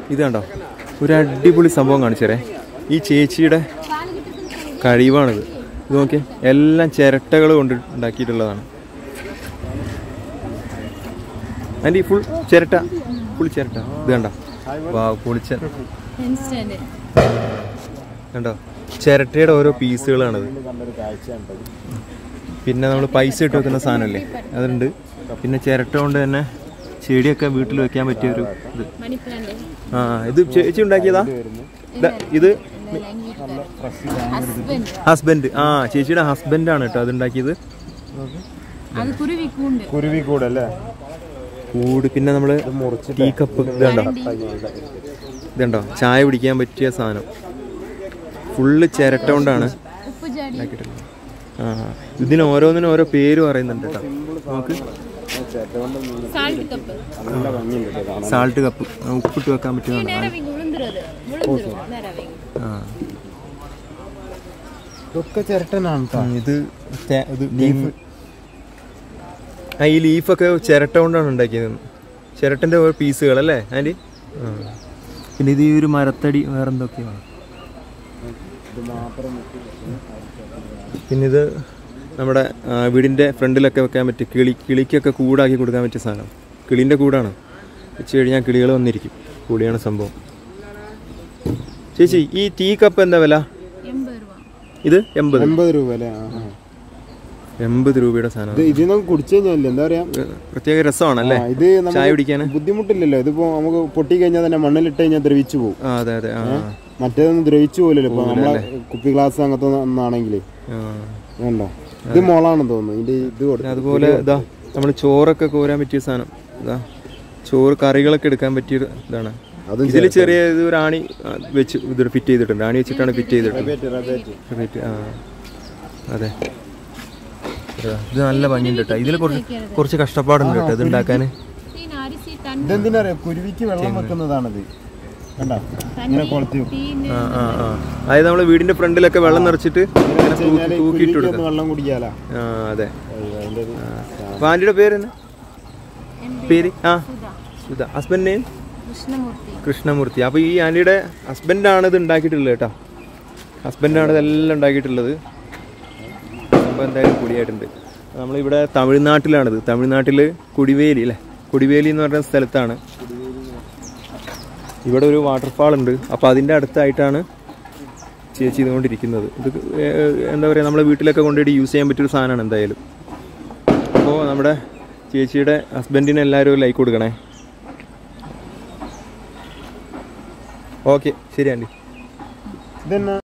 ഇത് കണ്ടോ ഒരു അടിപൊളി സംഭവം കാണിച്ചേരേ ഈ ചേച്ചിയുടെ കഴിവാണിത് ഇത് നോക്കിയേ എല്ലാം ചിരട്ടകൾ കൊണ്ട് ഉണ്ടാക്കിയിട്ടുള്ളതാണ് അതിൻ്റെ ഈ ഫുൾ ചിരട്ട ഫുൾ ചിരട്ട ഇത് കണ്ടോ വാ പൊളിച്ച ഇൻസ്റ്റന്റ് കണ്ടോ ചിരട്ടയുടെ ഓരോ പീസുകളാണിത് കണ്ടൊരു കാഴ്ചയാണ് പിന്നെ നമ്മൾ പൈസ ഇട്ട് വെക്കുന്ന സാധനമല്ലേ അതുണ്ട് പിന്നെ ചിരട്ട കൊണ്ട് തന്നെ ചെടിയൊക്കെ വീട്ടിൽ വെക്കാൻ പറ്റിയ ഒരു ഇത് മണി പ്ലാന്റ് ആ ഇത് ചേച്ചി ഉണ്ടാക്കിയതാ ദാ, ഇത് ഹസ്ബൻഡ് ഹസ്ബൻഡ് ആ ചേച്ചിയുടെ ഹസ്ബൻഡാണ് കേട്ടോ അത് ഉണ്ടാക്കിയത് അത് കുരുവിക്കൂണ്ട് കുരുവി കൂടെ അല്ലേ കൂട് പിന്നെ നമ്മള് ടീ കപ്പ് ഇതുണ്ടോ ഇതുണ്ടോ ചായ കുടിക്കാൻ പറ്റിയ സാധനം ഫുള്ള് ചിരട്ട കൊണ്ടാണ് ഉപ്പ് ചാടി ഉണ്ടാക്കിയിട്ടുള്ളത് ആ ഇതിന് ഓരോന്നിനും ഓരോ പേര് പറയുന്നുണ്ട് കേട്ടോ നമുക്ക് സാൾട്ട് കപ്പ് നല്ല ഭംഗിയുണ്ട് കേട്ടോ കാണാൻ സാൾട്ട് കപ്പ് ഉപ്പിട്ട് വെക്കാൻ പറ്റിയതാണ് നേരവിങ് ഉളുந்துരുത് ഉളുந்துരും നേരവിങ് ആ ഇതൊക്കെ ചിരട്ടനാണ് കേട്ടോ ഉം, ഇത് തേ- ഇത് ലീഫ് ആ ഈ ലീഫൊക്കെ ചിരട്ട കൊണ്ടാണ് ഉണ്ടാക്കിയത് ചിരട്ടൻ്റെ ഓരോ പീസുകൾ അല്ലേ ആൻറ്റി ആ പിന്നെ ഇത് ഈ ഒരു മരത്തടി വേറെ എന്തൊക്കെയാണ് ഇത് മാത്രം പിന്നെ ഇത് നമ്മുടെ ആ, വീടിൻ്റെ ഫ്രണ്ടിലൊക്കെ വെക്കാൻ പറ്റിയ കിളി കിളിക്കൊക്കെ കൂടാക്കി കൊടുക്കാൻ പറ്റിയ സാധനം കിളീൻ്റെ കൂടാണ് വെച്ച് കഴിഞ്ഞാൽ കിളികൾ വന്നിരിക്കും കൂടിയാണ് സംഭവം ചേച്ചി ഈ ടീ കപ്പ് എന്താ വില എൺപത് രൂപ ഇത് എൺപത് എൺപത് രൂപ അല്ലേ ആ, ആ. എൺപത് രൂപയുടെ സാധനം ഇത് ഇതിൽ നമുക്ക് കുടിച്ചു കഴിഞ്ഞാൽ എന്താ പറയാ പ്രത്യേക രസമാണല്ലേ ആ, ഇത് നമുക്ക് ചായ കുടിക്കാൻ ബുദ്ധിമുട്ടില്ലല്ലോ ഇതിപ്പോ നമുക്ക് പൊട്ടി കഴിഞ്ഞാൽ തന്നെ മണ്ണിലിട്ട് കഴിഞ്ഞാൽ ദ്രവിച്ചു പോകും ആ അതെ അതെ ആ മറ്റേതൊന്നും ദ്രവിച്ചു പോലല്ലോ ഇപ്പൊ നമ്മളെ കുപ്പി ഗ്ലാസ് അങ്ങനത്തെ ഒന്നാണെങ്കിൽ ആ. വേണ്ടോ ഇത് മോളാണെന്ന് തോന്നുന്നു ഇതിന്റെ ഇത് കൊടുത്തു പിന്നെ അതുപോലെ ഇതാ നമ്മൾ ചോറൊക്കെ കോരാൻ പറ്റിയ സാധനം ഇതാ ചോറ് കറികളൊക്കെ എടുക്കാൻ പറ്റിയ ഒരു ഇതാണ് അതും ഇതിൽ ചെറിയ ഇത് ഒരു ആണി ആ, വെച്ച് ഇത് ഫിറ്റ് ചെയ്തിട്ടുണ്ട് ആണി വെച്ചിട്ടാണ് ഫിറ്റ് ചെയ്തിട്ടുണ്ട് റബേറ്റ്, റബേറ്റ്. ഫിറ്റ് ആ അതെ ഇതാ, ഇത് നല്ല ഭംഗിയുണ്ട് കേട്ടോ ഇതിൽ കുറച്ച് കുറച്ച് കഷ്ടപ്പാടുണ്ട് കേട്ടോ ഇത് ഉണ്ടാക്കാൻ തീൻ അരിസി തണ്ണി ഇതെന്തിനാ അറിയാ കുരുവിക്ക് വെള്ളം വെക്കുന്നതാണിത് കണ്ട ഇങ്ങനെ കൊളത്തി വെക്കും. തീൻ ആ ആ ആ അതായത് നമ്മൾ വീടിന്റെ ഫ്രണ്ടിലൊക്കെ വെള്ളം നിറച്ചിട്ട് ഇങ്ങനെ വെച്ച് കഴിഞ്ഞാല് തൂക്കി- തൂക്കിയിട്ട് കുരുവിക്ക് കൊടുക്കാം ഒന്ന് വെള്ളം കുടിക്കാലാ ആ അതെ അതിന്റെ ഒരു അപ്പൊ ആന്റിയുടെ പേര് എന്നാ പേര് ആ സുധ സുധ ഹസ്ബൻഡ് നെയിം കൃഷ്ണമൂർത്തി കൃഷ്ണമൂർത്തി അപ്പോൾ ഈ ആൻറ്റിയുടെ ഹസ്ബൻഡാണ് ഇത് ഉണ്ടാക്കിയിട്ടുള്ളത് കേട്ടോ ഹസ്ബൻഡാണ് ഇതെല്ലാം ഉണ്ടാക്കിയിട്ടുള്ളത് അപ്പോൾ എന്തായാലും പൊടിയായിട്ടുണ്ട് നമ്മളിവിടെ തമിഴ്നാട്ടിലാണിത് തമിഴ്നാട്ടിൽ കുടിവേലി അല്ലേ കുടിവേലി എന്ന് പറഞ്ഞ സ്ഥലത്താണ് ഇവിടെ ഒരു വാട്ടർഫാൾ ഉണ്ട് അപ്പോൾ അതിൻ്റെ അടുത്തായിട്ടാണ് ചേച്ചി ചെയ്തുകൊണ്ടിരിക്കുന്നത് ഇത് ഏഹ് എന്താ പറയുക നമ്മളെ വീട്ടിലൊക്കെ കൊണ്ടുപോയി യൂസ് ചെയ്യാൻ പറ്റിയൊരു സാധനമാണ് എന്തായാലും അപ്പോൾ നമ്മുടെ ചേച്ചിയുടെ ഹസ്ബൻഡിന് എല്ലാവരും ഒരു ലൈക്ക് കൊടുക്കണേ ഓക്കെ ശരി ആൻറ്റി ഇതെന്നാ